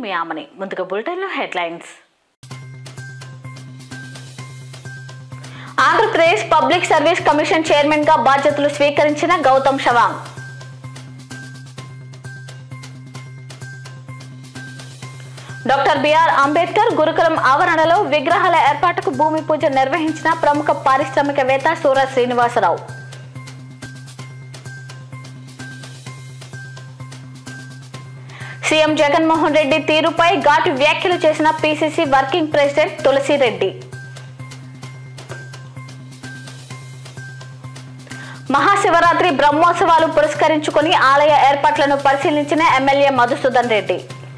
మీ ఆమని ముందుగా బులెటిన్లో headlines Andhra Pradesh public service commission chairman గా బాధ్యతలు స్వీకరించిన గౌతమ్ షవాంగ్ డాక్టర్ బిఆర్ అంబేద్కర్ గురుకులం ఆవరణలో విగ్రహాల ఏర్పాటుకు భూమి పూజ నిర్వహించిన ప్రముఖ పారిశ్రామికవేత్త సూర శ్రీనివాసరావు సీఎం జగన్మోహన్ రెడ్డి తీరుపై ఘాటు వ్యాఖ్యలు చేసిన PCC working president Tulasi Reddy Mahashivratri బ్రహ్మోత్సవాలు పురస్కరించుకుని ఆలయ ఏర్పాట్లను పరిశీలించిన MLA Madhusudan Reddy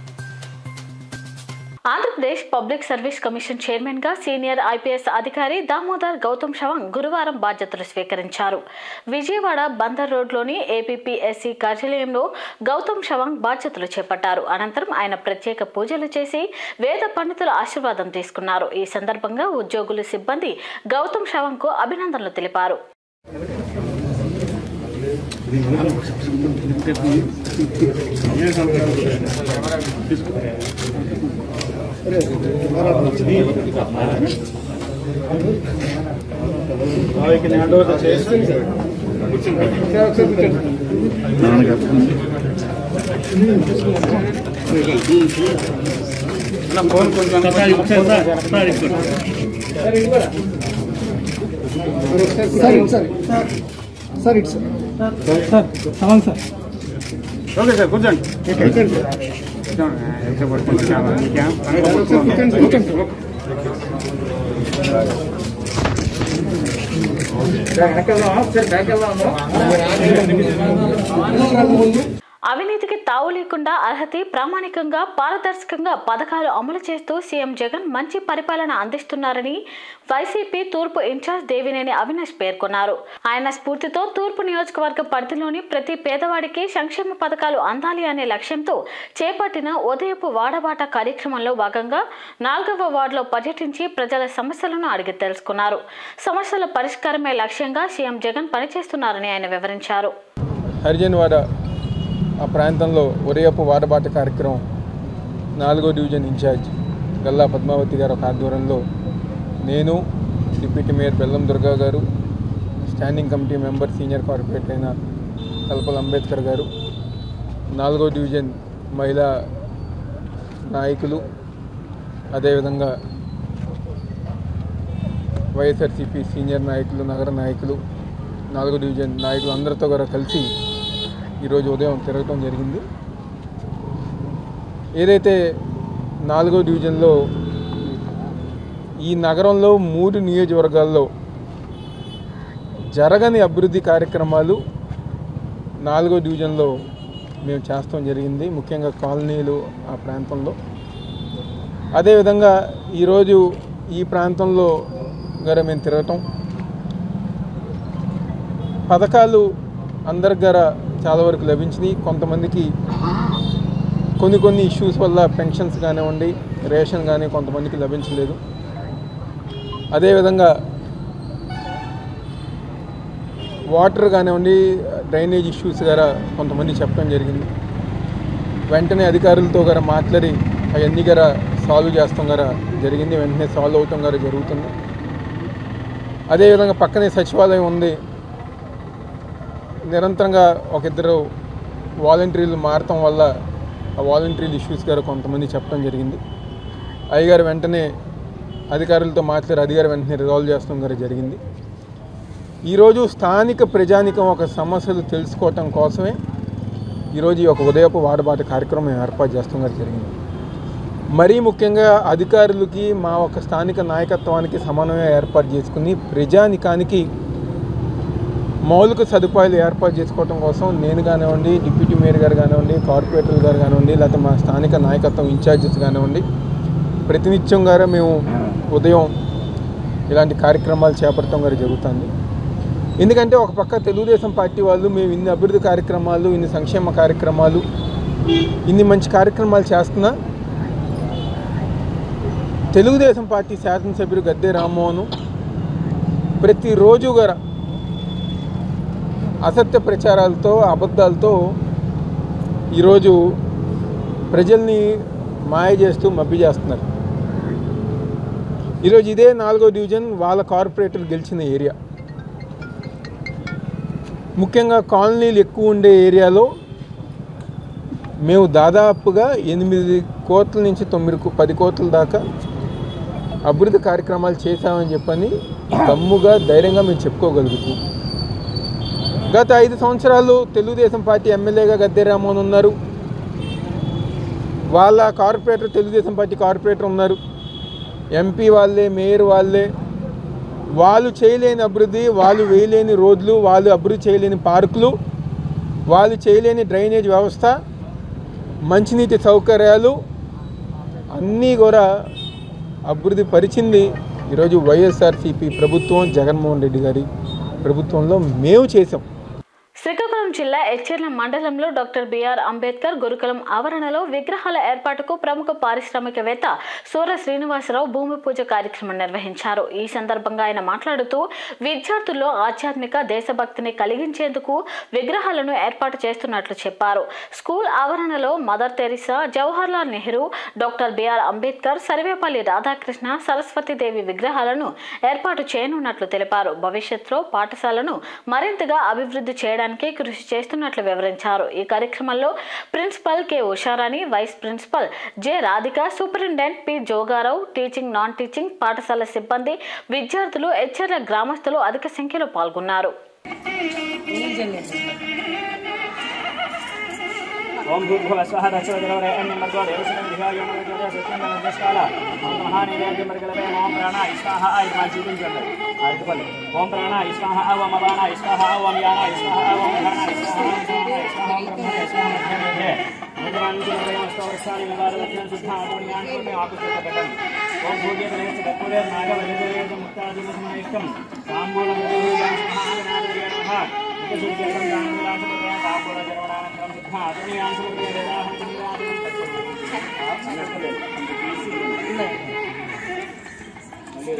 Andhra Pradesh public service commission chairman గా సీనియర్ ఐపీఎస్ అధికారి దామోదర్ గౌతమ్ షవాంగ్ గురువారం బాధ్యతలు స్వీకరించారు విజయవాడ బందర్ రోడ్లోని ఏపీపీఎస్సీ కార్యాలయంలో గౌతమ్ షవాంగ్ బాధ్యతలు చేపట్టారు అనంతరం ఆయన ప్రత్యేక పూజలు చేసి వేద పండితుల ఆశీర్వాదం తీసుకున్నారు ఈ సందర్భంగా ఉద్యోగులు సిబ్బంది గౌతమ్ షవాంగ్ కు అభినందనలు తెలిపారు ఫోన్ కొంచెం సార్ ఇటు సార్ సార్ ఇటు సార్ సార్ అవును సార్ ఓకే సార్ కూర్చోండి ఎంత పడుతుంది అవినీతికి తావు లేకుండా అర్హత ప్రామాణికంగా పారదర్శకంగా పథకాలు అమలు చేస్తూ సీఎం జగన్ మంచి పరిపాలన అందిస్తున్నారని వైసీపీ తూర్పు ఇన్ఛార్జ్ దేవినేని అవినాష్ పేర్కొన్నారు ఆయన స్ఫూర్తితో తూర్పు నియోజకవర్గ పరిధిలోని ప్రతి పేదవాడికి సంక్షేమ పథకాలు అందాలి అనే లక్ష్యంతో చేపట్టిన ఉదయపు వాడబాట కార్యక్రమంలో భాగంగా నాలుగవ వార్డులో పర్యటించి ప్రజల సమస్యలను అడిగి తెలుసుకున్నారు సమస్యల పరిష్కారమే లక్ష్యంగా సీఎం జగన్ పనిచేస్తున్నారని ఆయన వివరించారు హరిజన్వాడ ఆ ప్రాంతంలో ఉదయపు వాడబాట కార్యక్రమం నాలుగో డివిజన్ ఇన్ఛార్జ్ గల్లా పద్మావతి గారు ఒక ఆధ్వర్యంలో నేను డిప్యూటీ మేయర్ బెల్లం దుర్గా గారు standing committee member senior corporator అయిన కల్పల్ అంబేద్కర్ గారు నాలుగో డివిజన్ మహిళా నాయకులు అదేవిధంగా వైఎస్ఆర్సీపీ సీనియర్ నాయకులు నగర నాయకులు నాలుగో డివిజన్ నాయకులు అందరితో కూడా కలిసి ఈరోజు ఉదయం తిరగటం జరిగింది ఏదైతే నాలుగో డివిజన్లో ఈ నగరంలో మూడు నియోజకవర్గాల్లో జరగని అభివృద్ధి కార్యక్రమాలు నాలుగో డివిజన్లో మేము చేస్తాం జరిగింది ముఖ్యంగా కాలనీలు ఆ ప్రాంతంలో అదేవిధంగా ఈరోజు ఈ ప్రాంతంలో గార మేము తిరగటం పథకాలు అందరి గార చాలా వరకు లభించినాయి కొంతమందికి కొన్ని కొన్ని ఇష్యూస్ వల్ల పెన్షన్స్ కానివ్వండి రేషన్ కానీ కొంతమందికి లభించలేదు అదేవిధంగా వాటర్ కానివ్వండి డ్రైనేజ్ ఇష్యూస్ గారా కొంతమంది చెప్పడం జరిగింది వెంటనే అధికారులతో గారా మాట్లాడి అవన్నీ గారా సాల్వ్ చేస్తాం గారా జరిగింది వెంటనే సాల్వ్ అవటం గారా జరుగుతుంది అదేవిధంగా పక్కనే సచివాలయం ఉంది నిరంతరంగా ఒక ఇద్దరు వాలంటీర్లు మారటం వల్ల ఆ వాలంటీర్లు ఇష్యూస్ గారు కొంతమంది చెప్పడం జరిగింది అయ్యగారు వెంటనే అధికారులతో మాట్లాడి అధికారి వెంటనే రిజాల్వ్ చేస్తాం గారు జరిగింది ఈరోజు స్థానిక ప్రజానికం ఒక సమస్యలు తెలుసుకోవటం కోసమే ఈరోజు ఈ ఒక ఉదయపు వాడబాట కార్యక్రమం ఏర్పాటు చేస్తాం గారు జరిగింది మరీ ముఖ్యంగా అధికారులకి మా ఒక స్థానిక నాయకత్వానికి సమన్వయం ఏర్పాటు చేసుకుని ప్రజానికానికి మౌలిక సదుపాయాలు ఏర్పాటు చేసుకోవడం కోసం నేను కానివ్వండి డిప్యూటీ మేయర్ గారు కానివ్వండి కార్పొరేటర్లు గారు కానివ్వండి లేకపోతే మా స్థానిక నాయకత్వం ఇన్ఛార్జెస్ కానివ్వండి ప్రతినిత్యం గారు మేము ఉదయం ఇలాంటి కార్యక్రమాలు చేపట్టడం గారు జరుగుతుంది ఎందుకంటే ఒక పక్క తెలుగుదేశం పార్టీ వాళ్ళు మేము ఇన్ని అభివృద్ధి కార్యక్రమాలు ఇన్ని సంక్షేమ కార్యక్రమాలు ఇన్ని మంచి కార్యక్రమాలు చేస్తున్నా తెలుగుదేశం పార్టీ శాసనసభ్యుడు గద్దె రామ్మోహన్ ప్రతిరోజు గారు అసత్య ప్రచారాలతో అబద్ధాలతో ఈరోజు ప్రజల్ని మాయ చేస్తూ మబ్బి చేస్తున్నారు ఈరోజు ఇదే నాలుగో డివిజన్ వాళ్ళ కార్పొరేటర్ గెలిచిన ఏరియా ముఖ్యంగా కాలనీలు ఎక్కువ ఉండే ఏరియాలో మేము దాదాపుగా ఎనిమిది కోట్ల నుంచి తొమ్మిది కో- పది కోట్ల దాకా అభివృద్ధి కార్యక్రమాలు చేశామని చెప్పని దమ్ముగా ధైర్యంగా మేము చెప్పుకోగలుగుతాం గత ఐదు సంవత్సరాలు తెలుగుదేశం పార్టీ ఎమ్మెల్యేగా గద్దె రామోహన్ ఉన్నారు వాళ్ళ కార్పొరేటర్ తెలుగుదేశం పార్టీ కార్పొరేటర్ ఉన్నారు ఎంపీ వాళ్ళే మేయర్ వాళ్ళే వాళ్ళు చేయలేని అభివృద్ధి వాళ్ళు వేయలేని రోడ్లు వాళ్ళు అభివృద్ధి చేయలేని పార్కులు వాళ్ళు చేయలేని డ్రైనేజ్ వ్యవస్థ మంచినీటి సౌకర్యాలు అన్నీ కూడా అభివృద్ధి పరిచింది ఈరోజు వైఎస్ఆర్సీపీ ప్రభుత్వం జగన్మోహన్ రెడ్డి గారి ప్రభుత్వంలో మేము చేసాం శ్రీకాకుళం జిల్లా ఎచ్చెర్ల మండలంలో డాక్టర్ బిఆర్ అంబేద్కర్ గురుకులం ఆవరణలో విగ్రహాల ఏర్పాటుకు ప్రముఖ పారిశ్రామికవేత్త సూర శ్రీనివాసరావు భూమి పూజ కార్యక్రమం నిర్వహించారు ఈ సందర్భంగా ఆయన మాట్లాడుతూ విద్యార్థుల్లో ఆధ్యాత్మిక దేశభక్తిని కలిగించేందుకు విగ్రహాలను ఏర్పాటు చేస్తున్నట్లు చెప్పారు స్కూల్ ఆవరణలో mother Teresa Jawaharlal Nehru doctor BR Ambedkar Sarvepalli Radhakrishna Saraswati Devi విగ్రహాలను ఏర్పాటు చేయనున్నట్లు తెలిపారు భవిష్యత్తులో పాఠశాలను మరింతగా అభివృద్ధి చేయడానికి కృషి చేస్తున్నట్లు వివరించారు ఈ కార్యక్రమంలో principal K Usharani vice principal J Radhika superintendent P Jogarao teaching non teaching పాఠశాల సిబ్బంది విద్యార్థులు హెచ్చర్ల గ్రామస్తులు అధిక సంఖ్యలో పాల్గొన్నారు ఓం భూర్భువ స్వహ దశోదరవరేణ్యమర్గో దేవసనం దిహాయ నమోజోద సత్యంద నిర్దేశాల ఓం మహానీరేంద్ర మర్గలవే ఓం ప్రాణ ఇస్వాహ ఇది మా జీవించండి ఆయుధపల్లి ఓం ప్రాణ ఇస్వాహ ఓం అవాన ఇస్వాహ ఓం యాన ఇస్వాహ ఓం ధాన ఇస్వాహ ఓం ఇస్వాహ ఇస్వాహ ఓం బ్రహ్మ ఇస్వాహ మధ్యమే ఓం భూగే గణేశ కర్పూరే నాగ వలిదేవేద ముక్తాదిమసమయుక్తం తాంబూలం ఉపశుద్ధం దానవిలాసపతే తాంబూల జరవడానంతరం సిద్ధ అతనియాంశపతే వేదాహం మళ్ళీ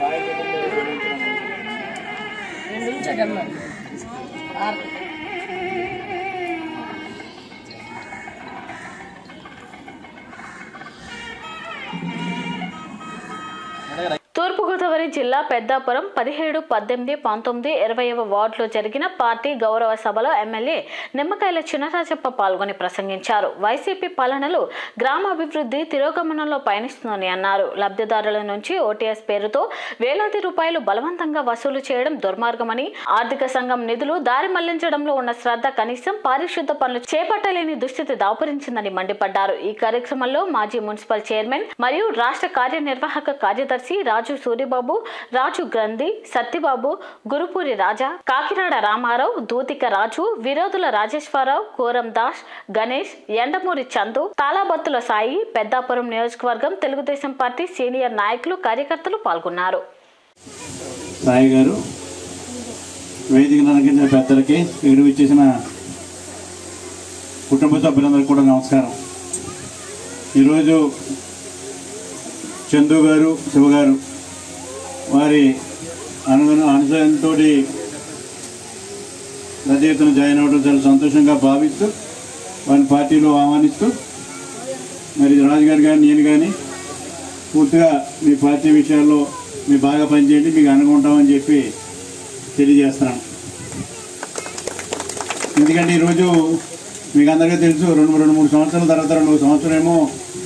తూర్పుగోదావరి జిల్లా పెద్దాపురం పదిహేడు పద్దెనిమిది పంతొమ్మిది ఇరవైవ వార్డులో జరిగిన పార్టీ గౌరవ సభలో ఎమ్మెల్యే నిమ్మకాయల చినరాజప్ప పాల్గొని ప్రసంగించారు వైసీపీ పాలనలో గ్రామాభివృద్ధి తిరోగమనంలో పయనిస్తుందని అన్నారు లబ్ధిదారుల నుంచి ఓటీఎస్ పేరుతో వేలాది రూపాయలు బలవంతంగా వసూలు చేయడం దుర్మార్గమని ఆర్థిక సంఘం నిధులు దారి మళ్లించడంలో ఉన్న శ్రద్ధ కనీసం పారిశుద్ధ పనులు చేపట్టలేని దుస్థితి దాపురించిందని మండిపడ్డారు ఈ కార్యక్రమంలో మాజీ మున్సిపల్ చైర్మన్ మరియు రాష్ట్ర కార్యనిర్వాహక కార్యదర్శి రాజు సూరిబాబు రాజు గ్రంథి సత్యబాబు గురుపూరి రాజా కాకినాడ రామారావు దూతిక రాజు విరోధుల రాజేశ్వరరావు కోరం దాస్ గణేష్ ఎండమూరి చందు తాలాబత్తుల సాయి పెద్దాపురం నియోజకవర్గం తెలుగుదేశం పార్టీ సీనియర్ నాయకులు కార్యకర్తలు పాల్గొన్నారు సాయి గారు వేదిక నలకించిన పెద్దలకి ఇక్కడ వచ్చేసిన కుటుంబ సభ్యులందరికీ కూడా నమస్కారం ఈరోజు చందు గారు శివ గారు వారి అనుగుణ అనుసరణతో పెద్ద ఎత్తున జాయిన్ అవ్వడం చాలా సంతోషంగా భావిస్తూ వారిని పార్టీలో ఆహ్వానిస్తూ మరి రాజుగారు కానీ నేను కానీ పూర్తిగా మీ పార్టీ విషయాల్లో మీరు బాగా పనిచేయండి మీకు అనుకుంటామని చెప్పి తెలియజేస్తున్నాను ఎందుకంటే ఈరోజు మీకు అందరికీ తెలుసు రెండు రెండు మూడు సంవత్సరాల తర్వాత రెండు సంవత్సరం ఏమో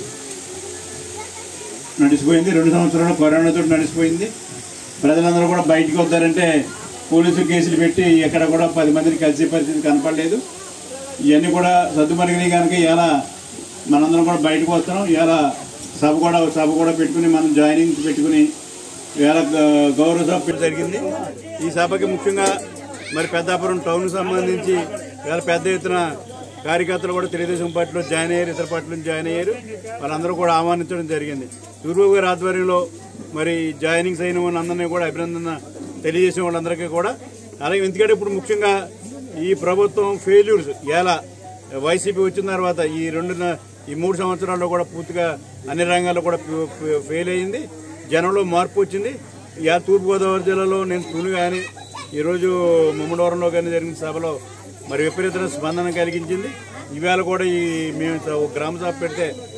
నడిచిపోయింది రెండు సంవత్సరాలు కరోనాతో నడిచిపోయింది ప్రజలందరూ కూడా బయటికి వద్దారంటే పోలీసు కేసులు పెట్టి ఎక్కడ కూడా పది మందిని కలిసే పరిస్థితి కనపడలేదు ఇవన్నీ కూడా సర్దుమరిగినాయి కనుక ఇలా మనందరం కూడా బయటకు వస్తున్నాం ఇలా సభ కూడా సభ కూడా పెట్టుకుని మనం జాయినింగ్ పెట్టుకుని వేల గ- గౌరవ సభ పెట్ట జరిగింది ఈ సభకి ముఖ్యంగా మరి పెద్దాపురం టౌన్ సంబంధించి వేల పెద్ద ఎత్తున కార్యకర్తలు కూడా తెలుగుదేశం పార్టీలో జాయిన్ అయ్యారు ఇతర పార్టీలో జాయిన్ అయ్యారు వాళ్ళందరూ కూడా ఆహ్వానించడం జరిగింది సూర్యబాబు గారి ఆధ్వర్యంలో మరి జాయినింగ్స్ అయిన వాళ్ళందరినీ కూడా అభినందన తెలియజేసిన వాళ్ళందరికీ కూడా అలాగే ఎందుకంటే ఇప్పుడు ముఖ్యంగా ఈ ప్రభుత్వం ఫెయిల్యూర్స్ ఎలా వైసీపీ వచ్చిన తర్వాత ఈ రెండు ఈ మూడు సంవత్సరాల్లో కూడా పూర్తిగా అన్ని రంగాల్లో కూడా ఫె- ఫె- ఫెయిల్ అయ్యింది జనంలో మార్పు వచ్చింది యా తూర్పుగోదావరి జిల్లాలో నేను తుని కానీ ఈరోజు ముమ్మడవరంలో కానీ జరిగిన సభలో మరి విపరీతమైన స్పందన కలిగించింది ఈవేళ కూడా ఈ మేము స- ఒక గ్రామ సభ పెడితే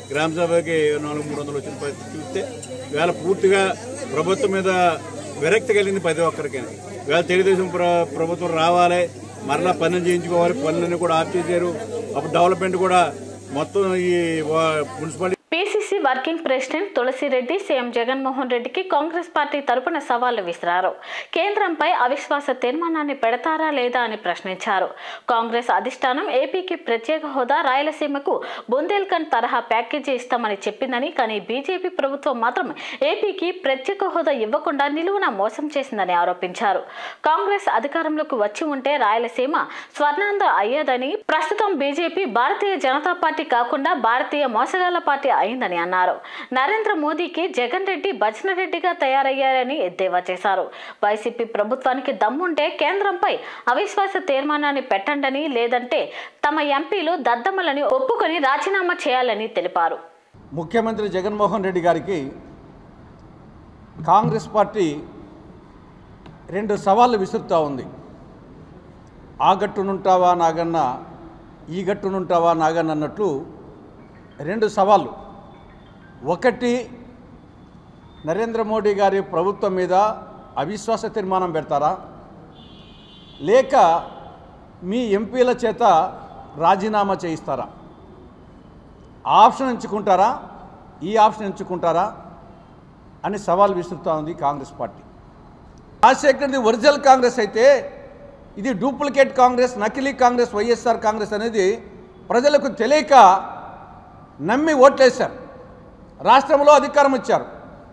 గ్రామ సభకి నాలుగు మూడు వందలు వచ్చిన పరిస్థితి చూస్తే వేళ పూర్తిగా ప్రభుత్వం మీద విరక్తి కలిగింది ప్రతి ఒక్కరికి వేళ తెలుగుదేశం ప్ర ప్రభుత్వం రావాలి మరలా పనులు చేయించుకోవాలి పనులన్నీ కూడా ఆఫ్ చేశారు అప్పుడు డెవలప్మెంట్ కూడా మొత్తం ఈ వా- municipality PCC working president Tulasi Reddy CM Jaganmohan రెడ్డికి కాంగ్రెస్ పార్టీ తరపున సవాళ్లు విసిరారు కేంద్రంపై అవిశ్వాస తీర్మానాన్ని పెడతారా లేదా అని ప్రశ్నించారు కాంగ్రెస్ అధిష్టానం ఏపీకి ప్రత్యేక హోదా రాయలసీమకు బుందేల్ఖండ్ తరహా ప్యాకేజీ ఇస్తామని చెప్పిందని కానీ బీజేపీ ప్రభుత్వం మాత్రం ఏపీకి ప్రత్యేక హోదా ఇవ్వకుండా నిలువున మోసం చేసిందని ఆరోపించారు కాంగ్రెస్ అధికారంలోకి వచ్చి ఉంటే రాయలసీమ స్వర్ణాంధ్ర అయ్యేదని ప్రస్తుతం బీజేపీ భారతీయ జనతా పార్టీ కాకుండా భారతీయ మోసగాళ్ల పార్టీ అయిందని అన్నారు నరేంద్ర మోదీకి జగన్ రెడ్డి భజన రెడ్డిగా తయారయ్యారని ఎద్దేవా చేశారు వైసీపీ ప్రభుత్వానికి దమ్ముంటే కేంద్రంపై అవిశ్వాస తీర్మానాన్ని పెట్టండని లేదంటే తమ ఎంపీలు దద్దమ్మలని ఒప్పుకొని రాజీనామా చేయాలని తెలిపారు ముఖ్యమంత్రి జగన్మోహన్ రెడ్డి గారికి కాంగ్రెస్ పార్టీ రెండు సవాళ్ళు విసురుతూ ఉంది ఆ గట్టునుంటావా నాగన్న ఈ గట్టునుంటావా నాగన్న అన్నట్లు రెండు సవాళ్ళు ఒకటి నరేంద్ర మోడీ గారి ప్రభుత్వం మీద అవిశ్వాస తీర్మానం పెడతారా లేక మీ ఎంపీల చేత రాజీనామా చేయిస్తారా ఆ ఆప్షన్ ఎంచుకుంటారా ఈ ఆప్షన్ ఎంచుకుంటారా అని సవాల్ విసురుతూ ఉంది కాంగ్రెస్ పార్టీ రాజశేఖర్ది ఒరిజినల్ కాంగ్రెస్ అయితే ఇది డూప్లికేట్ కాంగ్రెస్ నకిలీ కాంగ్రెస్ వైఎస్ఆర్ కాంగ్రెస్ అనేది ప్రజలకు తెలియక నమ్మి ఓట్లేశారు రాష్ట్రంలో అధికారం ఇచ్చారు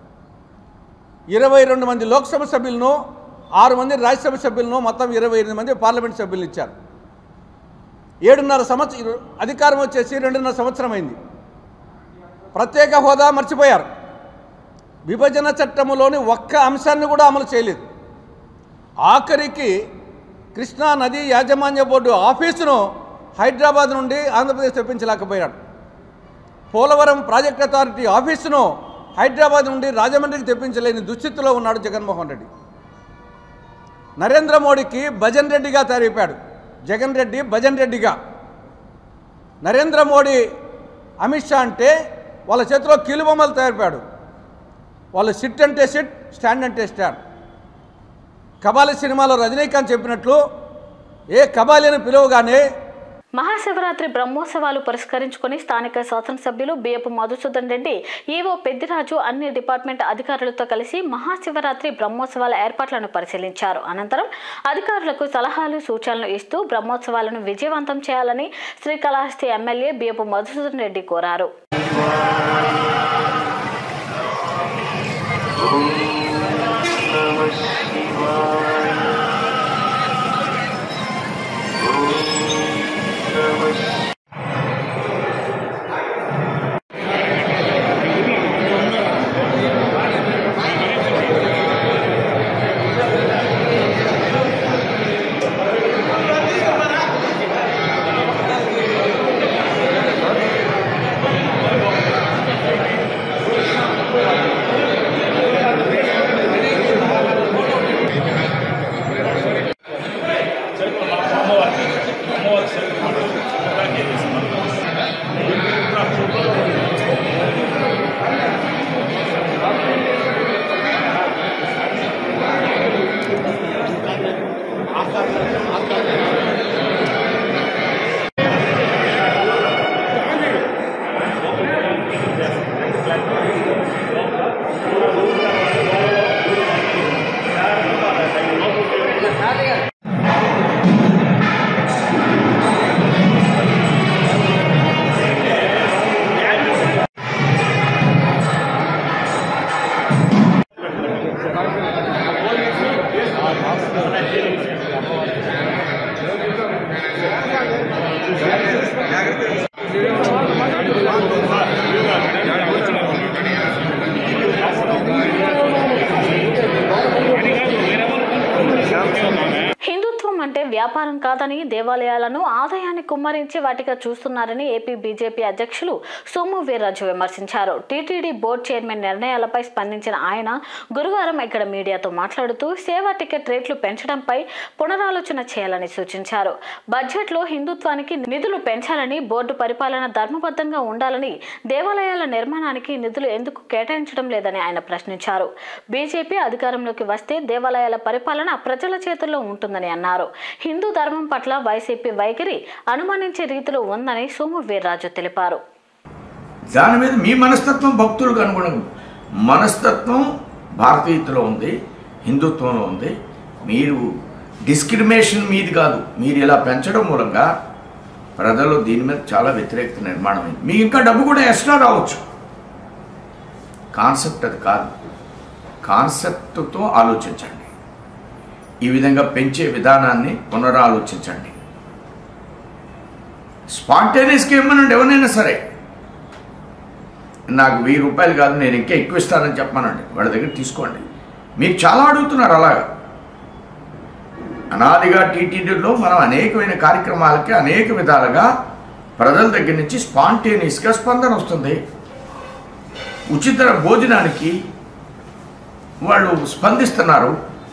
ఇరవై రెండు మంది లోక్సభ సభ్యులను ఆరు మంది రాజ్యసభ సభ్యులను మొత్తం ఇరవై ఎనిమిది మంది పార్లమెంట్ సభ్యులను ఇచ్చారు ఏడున్నర సంవత్సరం అధికారం వచ్చేసి రెండున్నర సంవత్సరం అయింది ప్రత్యేక హోదా మర్చిపోయారు విభజన చట్టంలోని ఒక్క అంశాన్ని కూడా అమలు చేయలేదు ఆఖరికి కృష్ణా నది యాజమాన్య బోర్డు ఆఫీసును హైదరాబాద్ నుండి ఆంధ్రప్రదేశ్ తెప్పించలేకపోయాడు పోలవరం ప్రాజెక్ట్ అథారిటీ ఆఫీసును హైదరాబాద్ నుండి రాజమండ్రికి తెప్పించలేని దుస్థితిలో ఉన్నాడు జగన్మోహన్ రెడ్డి నరేంద్ర మోడీకి భజన్ రెడ్డిగా తయారైపోయాడు జగన్ రెడ్డి భజన్ రెడ్డిగా నరేంద్ర మోడీ అమిత్ షా అంటే వాళ్ళ చేతిలో కీలుబొమ్మలు తయారైపోయాడు వాళ్ళు సిట్ అంటే సిట్ స్టాండ్ అంటే స్టాండ్ కబాలి సినిమాలో రజనీకాంత్ చెప్పినట్లు ఏ కబాలి అని పిలువగానే మహాశివరాత్రి బ్రహ్మోత్సవాలు పురస్కరించుకుని స్థానిక శాసనసభ్యులు బియ్యపు మధుసూదన్ రెడ్డి ఈవో పెద్దిరాజు అన్ని డిపార్ట్మెంట్ అధికారులతో కలిసి మహాశివరాత్రి బ్రహ్మోత్సవాల ఏర్పాట్లను పరిశీలించారు అనంతరం అధికారులకు సలహాలు సూచనలు ఇస్తూ బ్రహ్మోత్సవాలను విజయవంతం చేయాలని శ్రీకాళహస్తి ఎమ్మెల్యే బియ్యపు మధుసూదన్ రెడ్డి కోరారు Thank వ్యాపారం కాదని దేవాలయాలను ఆదాయాన్ని కుమ్మరించి వాటిగా చూస్తున్నారని ఏపీ బీజేపీ అధ్యక్షులు సోము వీర్రాజు విమర్శించారు టీటీడీ బోర్డు చైర్మన్ నిర్ణయాలపై స్పందించిన ఆయన గురువారం ఇక్కడ మీడియాతో మాట్లాడుతూ సేవా టికెట్ రేట్లు పెంచడంపై పునరాలోచన చేయాలని సూచించారు బడ్జెట్లో హిందుత్వానికి నిధులు పెంచాలని బోర్డు పరిపాలన ధర్మబద్ధంగా ఉండాలని దేవాలయాల నిర్మాణానికి నిధులు ఎందుకు కేటాయించడం లేదని ఆయన ప్రశ్నించారు బీజేపీ అధికారంలోకి వస్తే దేవాలయాల పరిపాలన ప్రజల చేతుల్లో ఉంటుందని అన్నారు హిందూ ధర్మం పట్ల వైసీపీ వైఖరి అనుమానించే రీతిలో ఉందని సోము వీర్రాజు తెలిపారు దాని మీద మీ మనస్తత్వం భక్తులకు అనుగుణంగా మనస్తత్వం భారతీయతలో ఉంది హిందుత్వంలో ఉంది మీరు డిస్క్రిమినేషన్ మీది కాదు మీరు ఇలా పెంచడం మూలంగా ప్రజలు దీని మీద చాలా వ్యతిరేకత నిర్మాణం అయింది మీకు ఇంకా డబ్బు కూడా ఎక్స్ట్రా రావచ్చు కాన్సెప్ట్ అది కాదు కాన్సెప్ట్తో ఆలోచించండి ఈ విధంగా పెంచే విధానాన్ని పునరాలోచించండి స్పాంటేనియస్గా ఇవ్వమనండి ఎవరైనా సరే నాకు వెయ్యి రూపాయలు కాదు నేను ఇంకా ఎక్కువ ఇస్తానని చెప్పమనండి వాళ్ళ దగ్గర తీసుకోండి మీరు చాలా అడుగుతున్నారు అలాగా అనాదిగా టీటీడీలో మనం అనేకమైన కార్యక్రమాలకి అనేక విధాలుగా ప్రజల దగ్గర నుంచి స్పాంటేనియస్గా స్పందన వస్తుంది ఉచిత భోజనానికి వాళ్ళు స్పందిస్తున్నారు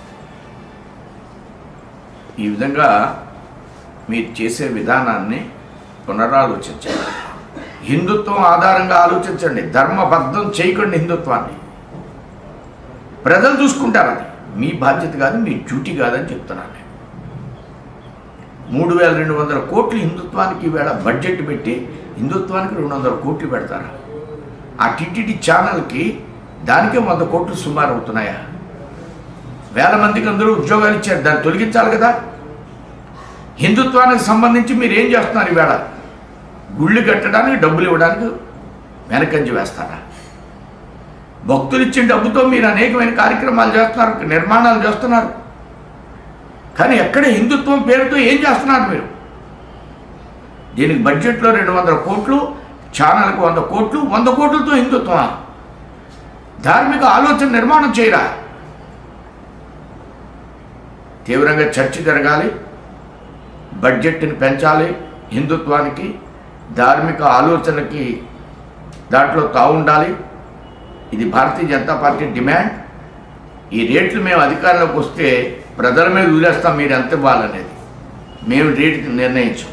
ఈ విధంగా మీరు చేసే విధానాన్ని పునరాలోచించండి హిందుత్వం ఆధారంగా ఆలోచించండి ధర్మబద్ధం చేయకండి హిందుత్వాన్ని ప్రజలు చూసుకుంటారు అది మీ బాధ్యత కాదు మీ డ్యూటీ కాదని చెప్తున్నాను నేను మూడు వేల రెండు వందల కోట్లు హిందుత్వానికి ఈవేళ బడ్జెట్ పెట్టి హిందుత్వానికి రెండు వందల కోట్లు పెడతారా ఆ టీటీడీ ఛానల్కి దానికే వంద కోట్లు సుమారు అవుతున్నాయా వేల మందికి అందరూ ఉద్యోగాలు ఇచ్చారు దాన్ని తొలగించాలి కదా హిందుత్వానికి సంబంధించి మీరు ఏం చేస్తున్నారు ఈవేళ గుళ్ళు కట్టడానికి డబ్బులు ఇవ్వడానికి వెనకంజి వేస్తారా భక్తులు ఇచ్చిన డబ్బుతో మీరు అనేకమైన కార్యక్రమాలు చేస్తున్నారు నిర్మాణాలు చేస్తున్నారు కానీ ఎక్కడ హిందుత్వం పేరుతో ఏం చేస్తున్నారు మీరు దీనికి బడ్జెట్లో రెండు వందల కోట్లు ఛానల్కి వంద కోట్లు వంద కోట్లతో హిందుత్వం ధార్మిక ఆలోచన నిర్మాణం చేయరా తీవ్రంగా చర్చ జరగాలి బడ్జెట్ని పెంచాలి హిందుత్వానికి ధార్మిక ఆలోచనకి దాంట్లో తావుండాలి ఇది భారతీయ జనతా పార్టీ డిమాండ్ ఈ రేట్లు మేము అధికారంలోకి వస్తే ప్రజల మీద వదిలేస్తాం మీరు ఎంత ఇవ్వాలనేది మేము రేటు నిర్ణయించాం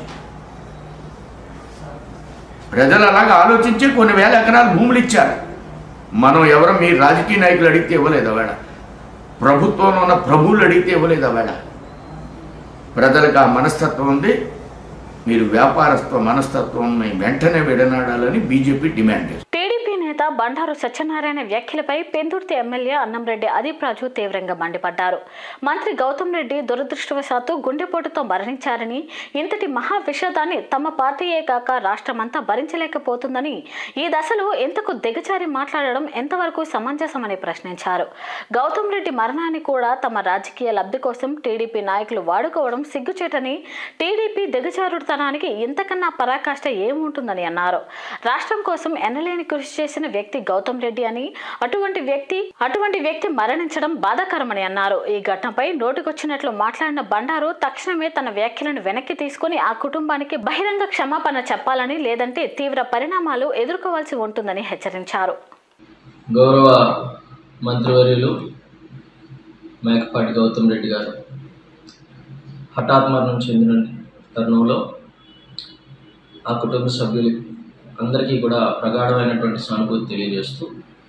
ప్రజలు అలాగా ఆలోచించి కొన్ని వేల ఎకరాలు భూములు ఇచ్చారు మనం ఎవరో మీ రాజకీయ నాయకులు అడిగితే ఇవ్వలేదు అవేళ ప్రభుత్వంలో ఉన్న ప్రభువులు అడిగితే ఇవ్వలేదు అవేళ ప్రజలకు ఆ మనస్తత్వం ఉంది మీరు వ్యాపారత్వ మనస్తత్వం వెంటనే విడనాడాలని బీజేపీ డిమాండ్ చేస్తుంది టీడీపీ నేత బండారు సత్యనారాయణ వ్యాఖ్యలపై పెందుర్తి ఎమ్మెల్యే అన్నంరెడ్డి అదీప్ రాజు తీవ్రంగా మండిపడ్డారు మంత్రి గౌతమ్ రెడ్డి దురదృష్టవశాత్తు గుండెపోటుతో మరణించారని ఇంతటి మహా విషాదాన్ని తమ పార్టీయే కాక రాష్ట్రమంతా భరించలేకపోతుందని ఈ దశలో ఎంతకు దిగజారి మాట్లాడడం ఎంతవరకు సమంజసమని ప్రశ్నించారు గౌతమ్ రెడ్డి మరణాన్ని కూడా తమ రాజకీయ లబ్ధి కోసం టీడీపీ నాయకులు వాడుకోవడం సిగ్గుచేటని టీడీపీ దిగజారుడుతనానికి ఇంతకన్నా పరాకాష్ట ఏముంటుందని అన్నారు రాష్ట్రం కోసం ఎన్నలేని కృషి చేసిన వ్యక్తి గౌతమ్ రెడ్డి అని అటువంటి వ్యక్తి అటువంటి వ్యక్తి మరణించడం బాధాకరమని అన్నారు ఈ ఘటనపై నోటికొచ్చినట్లు మాట్లాడిన బండారు తక్షణమే తన వ్యాఖ్యలను వెనక్కి తీసుకుని ఆ కుటుంబానికి బహిరంగ క్షమాపణ చెప్పాలని లేదంటే తీవ్ర పరిణామాలు ఎదుర్కోవాల్సి ఉంటుందని హెచ్చరించారు గౌరవ మంత్రివర్యులు మేకపాటి గౌతమ్ రెడ్డి గారు హఠాత్ మరణం చెందిన తరుణంలో ఆ కుటుంబ సభ్యులు అందరికీ కూడా ప్రగాఢమైనటువంటి సానుభూతి తెలియజేస్తూ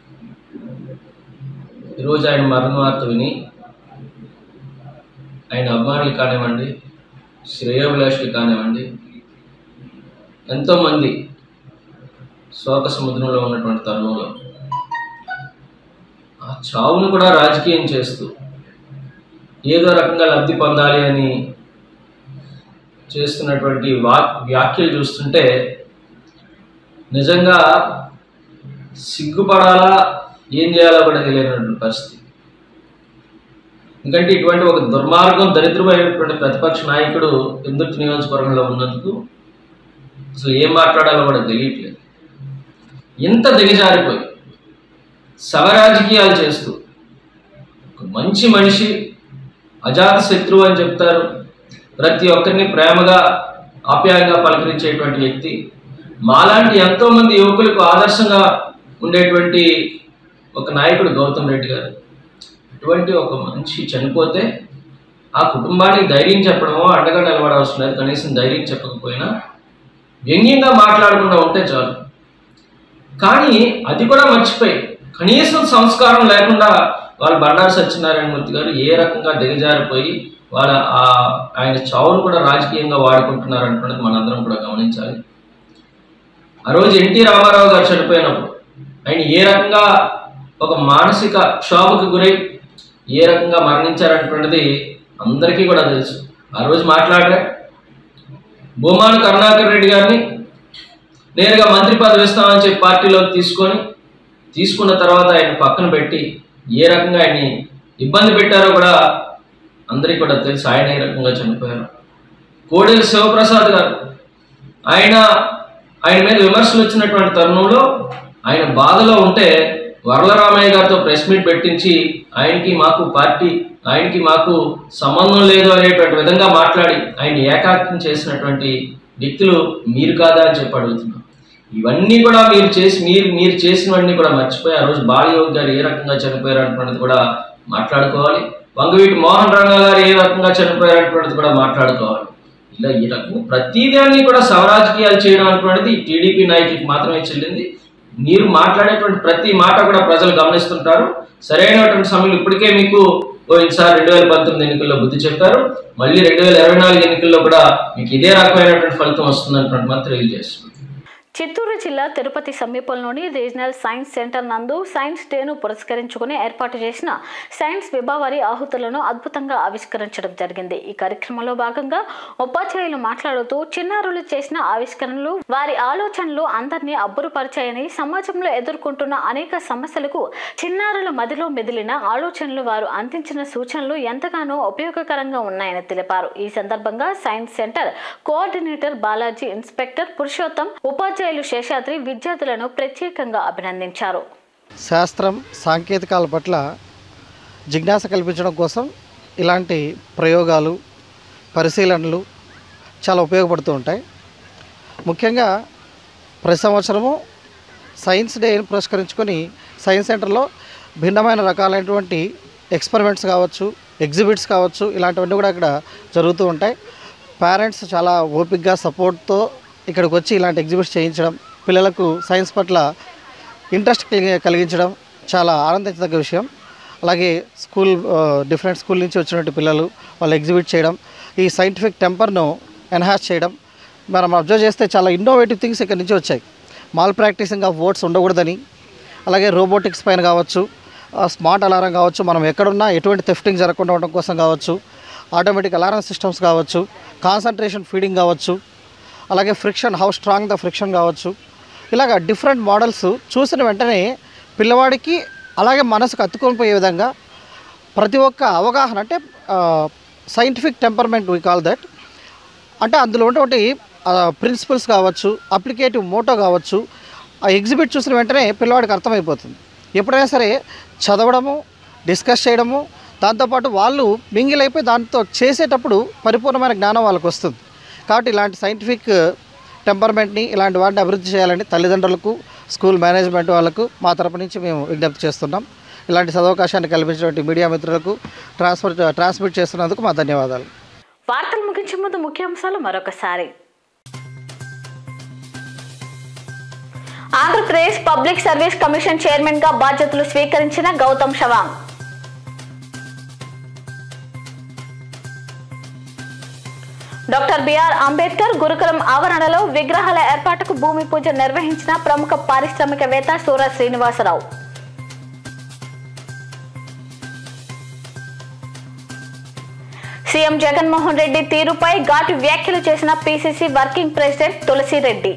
ఈరోజు ఆయన మరణ వార్త విని ఆయన అభిమానులు కానివ్వండి శ్రేయోభిలాషులు కానివ్వండి ఎంతోమంది శోక సముద్రంలో ఉన్నటువంటి తరుణంలో ఆ చావును కూడా రాజకీయం చేస్తూ ఏదో రకంగా లబ్ధి పొందాలి అని చేస్తున్నటువంటి వా వ్యాఖ్యలు చూస్తుంటే నిజంగా సిగ్గుపడాలా ఏం చేయాలో కూడా తెలియనటువంటి పరిస్థితి ఎందుకంటే ఇటువంటి ఒక దుర్మార్గం దరిద్రమైనటువంటి ప్రతిపక్ష నాయకుడు ఎందుకు నియోజకవర్గంలో ఉన్నందుకు అసలు ఏం మాట్లాడాలో కూడా తెలియట్లేదు ఇంత దిగజారిపోయి సవ రాజకీయాలు చేస్తూ ఒక మంచి మనిషి అజాత శత్రువు అని చెప్తారు ప్రతి ఒక్కరిని ప్రేమగా ఆప్యాయంగా పలకరించేటువంటి వ్యక్తి మాలాంటి ఎంతో మంది యువకులకు ఆదర్శంగా ఉండేటువంటి ఒక నాయకుడు గౌతమ్ రెడ్డి గారు ఇటువంటి ఒక మనిషి చనిపోతే ఆ కుటుంబానికి ధైర్యం చెప్పడమో అండగా నిలబడవలసిన లేదు కనీసం ధైర్యం చెప్పకపోయినా వ్యంగ్యంగా మాట్లాడకుండా ఉంటే చాలు కానీ అది కూడా మర్చిపోయి కనీసం సంస్కారం లేకుండా వాళ్ళ బండారు సత్యనారాయణ మూర్తి గారు ఏ రకంగా దిగజారిపోయి వాళ్ళ ఆ ఆయన చావును కూడా రాజకీయంగా వాడుకుంటున్నారు అంటున్నది మనందరం కూడా గమనించాలి ఆ రోజు ఎన్టీ రామారావు గారు చనిపోయినప్పుడు ఆయన ఏ రకంగా ఒక మానసిక క్షోభకు గురై ఏ రకంగా మరణించారనేటువంటిది అందరికీ కూడా తెలుసు ఆ రోజు మాట్లాడరే భూమాన కరుణాకర్ రెడ్డి గారిని నేరుగా మంత్రి పదవి ఇస్తామని చెప్పి పార్టీలోకి తీసుకొని తీసుకున్న తర్వాత ఆయన పక్కన పెట్టి ఏ రకంగా ఆయన్ని ఇబ్బంది పెట్టారో కూడా అందరికీ కూడా తెలుసు ఆయన ఏ రకంగా చనిపోయారు కోడెల శివప్రసాద్ గారు ఆయన ఆయన మీద విమర్శలు వచ్చినటువంటి తరుణంలో ఆయన బాధలో ఉంటే వరలరామయ్య గారితో ప్రెస్ మీట్ పెట్టించి ఆయనకి మాకు పార్టీ ఆయనకి మాకు సంబంధం లేదు అనేటువంటి విధంగా మాట్లాడి ఆయన ఏకాగ్రం చేసినటువంటి వ్యక్తులు మీరు కాదా అని చెప్పి అడుగుతున్నాం ఇవన్నీ కూడా మీరు చేసి మీరు మీరు చేసినవన్నీ కూడా మర్చిపోయి ఆ రోజు బాలయోగి గారు ఏ రకంగా చనిపోయారు అన్నటువంటిది కూడా మాట్లాడుకోవాలి వంగవీటి మోహన్ రంగా గారు ఏ రకంగా చనిపోయారు అన్నటువంటిది కూడా మాట్లాడుకోవాలి ఇలా ఈ రకంగా ప్రతిదాన్ని కూడా సవరాజకీయాలు చేయడం అనేటువంటిది టీడీపీ నాయకులకు మాత్రమే చెల్లింది మీరు మాట్లాడేటువంటి ప్రతి మాట కూడా ప్రజలు గమనిస్తుంటారు సరైనటువంటి సమయంలో ఇప్పటికే మీకు పోయినసారి రెండు వేల పంతొమ్మిది ఎన్నికల్లో బుద్ధి చెప్పారు మళ్ళీ రెండు వేల ఇరవై నాలుగు ఎన్నికల్లో కూడా మీకు ఇదే రకమైనటువంటి ఫలితం వస్తుందన్నటువంటి మాత్రం తెలియజేస్తుంది చిత్తూరు జిల్లా తిరుపతి సమీపంలోని రీజనల్ సైన్స్ సెంటర్ నందు సైన్స్ డేను పురస్కరించుకుని ఏర్పాటు చేసిన సైన్స్ విభావారి ఆహుతులను అద్భుతంగా ఆవిష్కరించడం జరిగింది ఈ కార్యక్రమంలో భాగంగా ఉపాధ్యాయులు మాట్లాడుతూ చిన్నారులు చేసిన ఆవిష్కరణలు వారి ఆలోచనలు అందరినీ అబ్బురుపరిచాయని సమాజంలో ఎదుర్కొంటున్న అనేక సమస్యలకు చిన్నారుల మదిలో మెదిలిన ఆలోచనలు వారు అందించిన సూచనలు ఎంతగానో ఉపయోగకరంగా ఉన్నాయని తెలిపారు ఈ సందర్భంగా science centre coordinator Balaji inspector Purushottam ఉపాధ్యాయులు శేషాద్రి విద్యార్థులను ప్రత్యేకంగా అభినందించారు శాస్త్రం సాంకేతికాల పట్ల జిజ్ఞాస కల్పించడం కోసం ఇలాంటి ప్రయోగాలు పరిశీలనలు చాలా ఉపయోగపడుతూ ఉంటాయి ముఖ్యంగా ప్రతి సంవత్సరము సైన్స్ డేని పురస్కరించుకొని సైన్స్ సెంటర్లో భిన్నమైన రకాలైనటువంటి ఎక్స్పెరిమెంట్స్ కావచ్చు ఎగ్జిబిట్స్ కావచ్చు ఇలాంటివన్నీ కూడా ఇక్కడ జరుగుతూ ఉంటాయి పేరెంట్స్ చాలా ఓపిక్గా సపోర్ట్తో ఇక్కడికి వచ్చి ఇలాంటి ఎగ్జిబిట్స్ చేయించడం పిల్లలకు సైన్స్ పట్ల ఇంట్రెస్ట్ కలిగి కలిగించడం చాలా ఆనందించదగ్గ విషయం అలాగే స్కూల్ ఆ, డిఫరెంట్ స్కూల్ నుంచి వచ్చినటువంటి పిల్లలు వాళ్ళు ఎగ్జిబిట్ చేయడం ఈ సైంటిఫిక్ టెంపర్ను ఎన్హాన్స్ చేయడం మనం అబ్జర్వ్ చేస్తే చాలా ఇన్నోవేటివ్ థింగ్స్ ఇక్కడ నుంచి వచ్చాయి మాల్ ప్రాక్టీసింగ్ ఆఫ్ వర్డ్స్ ఉండకూడదని అలాగే రోబోటిక్స్ పైన కావచ్చు ఆ, స్మార్ట్ అలారం కావచ్చు మనం ఎక్కడున్నా ఎటువంటి థెఫ్టింగ్ జరగకుండా ఉండడం కోసం కావచ్చు ఆటోమేటిక్ అలారం సిస్టమ్స్ కావచ్చు కాన్సన్ట్రేషన్ ఫీడింగ్ కావచ్చు అలాగే friction how strong the friction కావచ్చు ఇలాగ డిఫరెంట్ మోడల్స్ చూసిన వెంటనే పిల్లవాడికి అలాగే మనసుకు అత్తుకొని పోయే విధంగా ప్రతి ఒక్క అవగాహన అంటే scientific temperament we call that అంటే అందులో ఉన్నటువంటి ప్రిన్సిపల్స్ కావచ్చు అప్లికేటివ్ మోటో కావచ్చు ఆ ఎగ్జిబిట్ చూసిన వెంటనే పిల్లవాడికి అర్థమైపోతుంది ఎప్పుడైనా సరే చదవడము డిస్కస్ చేయడము దాంతోపాటు వాళ్ళు మింగిల్ అయిపోయి దాంతో చేసేటప్పుడు పరిపూర్ణమైన జ్ఞానం వాళ్ళకి వస్తుంది కాబట్టి ఇలాంటి సైంటిఫిక్ టెంపర్మెంట్ని ఇలాంటి వాటిని అభివృద్ధి చేయాలని తల్లిదండ్రులకు స్కూల్ మేనేజ్మెంట్ వాళ్ళకు మా తరపు నుంచి మేము విజ్ఞప్తి చేస్తున్నాం ఇలాంటి సదవకాశాన్ని కల్పించినటువంటి మీడియా మిత్రులకు ట్రాన్స్ఫర్ ట్రాన్స్మిట్ చేస్తున్నందుకు మా ధన్యవాదాలు వార్తలు ముగించే ముందు ముఖ్యాంశాలు మరొకసారి Andhra Pradesh public service commission chairman గా బాధ్యతలు స్వీకరించిన గౌతమ్ షవాంగ్ డాక్టర్ బిఆర్ అంబేద్కర్ గురుకులం ఆవరణలో విగ్రహాల ఏర్పాటుకు భూమి పూజ నిర్వహించిన ప్రముఖ పారిశ్రామికవేత్త సూర శ్రీనివాసరావు సీఎం జగన్మోహన్ రెడ్డి తీరుపై ఘాటు వ్యాఖ్యలు చేసిన PCC working president Tulasi Reddy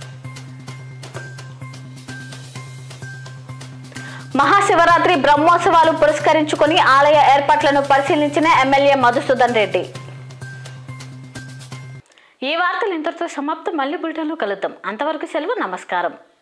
Mahashivratri బ్రహ్మోత్సవాలు పురస్కరించుకుని ఆలయ ఏర్పాట్లను పరిశీలించిన ఎమ్మెల్యే మధుసూదన్ రెడ్డి ఈ వార్తలు ఇంతటితో సమాప్తం మళ్ళీ బులెటిన్లో కలుద్దాం అంతవరకు సెలవు నమస్కారం